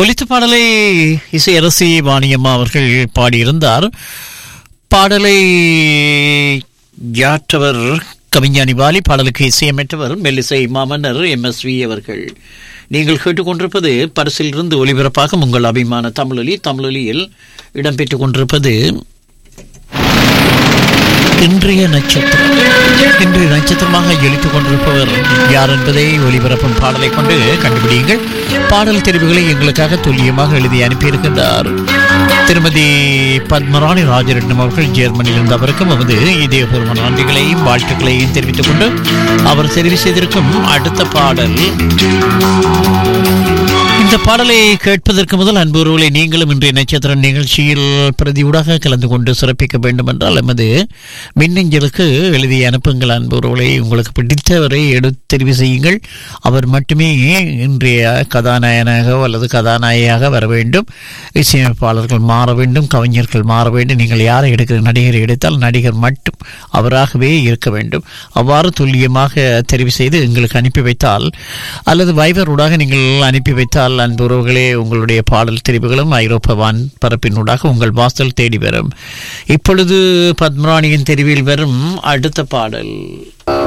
ஒலித்த பாடலை இசையரசி வாணியம்மா அவர்கள் பாடியிருந்தார் பாடலை யாற்றவர் கவிஞானி வாலி பாடலுக்கு இசையமைத்தவர் மெல்லிசை மாமன்னர் எம்எஸ்வி அவர்கள் நீங்கள் கேட்டுக்கொண்டிருப்பது பரிசிலிருந்து ஒலிபரப்பாக உங்கள் அபிமான தமிழொலி தமிழொலியில் இடம்பெற்றுக் கொண்டிருப்பது இன்றைய நட்சத்திரம் இன்றைய நட்சத்திரமாக எழுத்துக் கொண்டிருப்பவர் யார் என்பதை ஒலிபரப்பும் பாடலை கொண்டு கண்டுபிடியுங்கள் பாடல் தெரிவுகளை எங்களுக்காக துல்லியமாக எழுதி அனுப்பியிருக்கின்றார் திருமதி பத்மராணி ராஜரட்னம் அவர்கள் ஜெர்மனியிலிருந்து அவருக்கும் அவரது இதயபூர்வ நன்றிகளையும் வாழ்த்துக்களையும் தெரிவித்துக் கொண்டு அவர் தெரிவு செய்திருக்கும் அடுத்த பாடல் இந்த பாடலை கேட்பதற்கு முதல் அன்புறவுகளை நீங்களும் இன்றைய நட்சத்திர நிகழ்ச்சியில் பிரதியூடாக கலந்து கொண்டு சிறப்பிக்க வேண்டும் என்றால் எமது மின்னஞ்சலுக்கு எழுதி அனுப்புங்கள் அன்புறவுகளை உங்களுக்கு பிடித்தவரை எடுத்து தெரிவு செய்யுங்கள் அவர் மட்டுமே இன்றைய கதாநாயகனாக அல்லது கதாநாயகியாக வர வேண்டும் இசையமைப்பாளர்கள் மாற வேண்டும் கவிஞர்கள் மாற வேண்டும் நீங்கள் யாரை எடுக்கிற நடிகரை எடுத்தால் நடிகர் மட்டும் அவராகவே இருக்க வேண்டும் அவ்வாறு துல்லியமாக தெரிவு செய்து எங்களுக்கு அனுப்பி வைத்தால் அல்லது வைபரூடாக நீங்கள் அனுப்பி வைத்தால் அன்பு உறவுகளே உங்களுடைய பாடல் தெரிவுகளும் ஐரோப்பா வான் பரப்பினூடாக உங்கள் வாசல் தேடி வரும் இப்பொழுது பத்மராணியின் தெரிவில் வரும் அடுத்த பாடல்